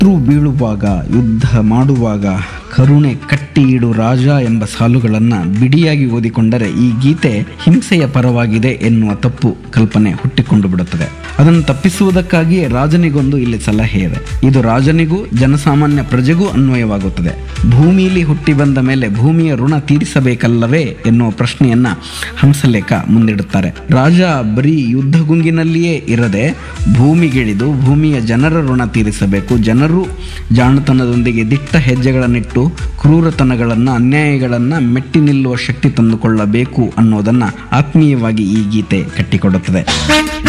ಶತ್ರು ಬೀಳುವಾಗ ಯುದ್ಧ ಮಾಡುವಾಗ ಕರುಣೆ ಕಟ್ಟಿ ಇಡು ರಾಜ ಎಂಬ ಸಾಲುಗಳನ್ನು ಬಿಡಿಯಾಗಿ ಓದಿಕೊಂಡರೆ ಈ ಗೀತೆ ಹಿಂಸೆಯ ಪರವಾಗಿದೆ ಎನ್ನುವ ತಪ್ಪು ಕಲ್ಪನೆ ಹುಟ್ಟಿಕೊಂಡು ಬಿಡುತ್ತದೆ ಅದನ್ನು ತಪ್ಪಿಸುವುದಕ್ಕಾಗಿಯೇ ರಾಜನಿಗೊಂದು ಇಲ್ಲಿ ಸಲಹೆ ಇದೆ ಇದು ರಾಜನಿಗೂ ಜನಸಾಮಾನ್ಯ ಪ್ರಜೆಗೂ ಅನ್ವಯವಾಗುತ್ತದೆ ಭೂಮಿಯಲ್ಲಿ ಹುಟ್ಟಿ ಬಂದ ಮೇಲೆ ಭೂಮಿಯ ಋಣ ತೀರಿಸಬೇಕಲ್ಲವೇ ಎನ್ನುವ ಪ್ರಶ್ನೆಯನ್ನ ಹಂಸಲೇಖ ಮುಂದಿಡುತ್ತಾರೆ ರಾಜ ಬರೀ ಯುದ್ಧ ಗುಂಗಿನಲ್ಲಿಯೇ ಇರದೆ ಭೂಮಿಗಿಳಿದು ಭೂಮಿಯ ಜನರ ಋಣ ತೀರಿಸಬೇಕು ಜನರು ಜಾಣತನದೊಂದಿಗೆ ದಿಟ್ಟ ಹೆಜ್ಜೆಗಳನ್ನಿಟ್ಟು ಕ್ರೂರತನಗಳನ್ನು ಅನ್ಯಾಯಗಳನ್ನು ಮೆಟ್ಟಿ ನಿಲ್ಲುವ ಶಕ್ತಿ ತಂದುಕೊಳ್ಳಬೇಕು ಅನ್ನೋದನ್ನ ಆತ್ಮೀಯವಾಗಿ ಈ ಗೀತೆ ಕಟ್ಟಿಕೊಡುತ್ತದೆ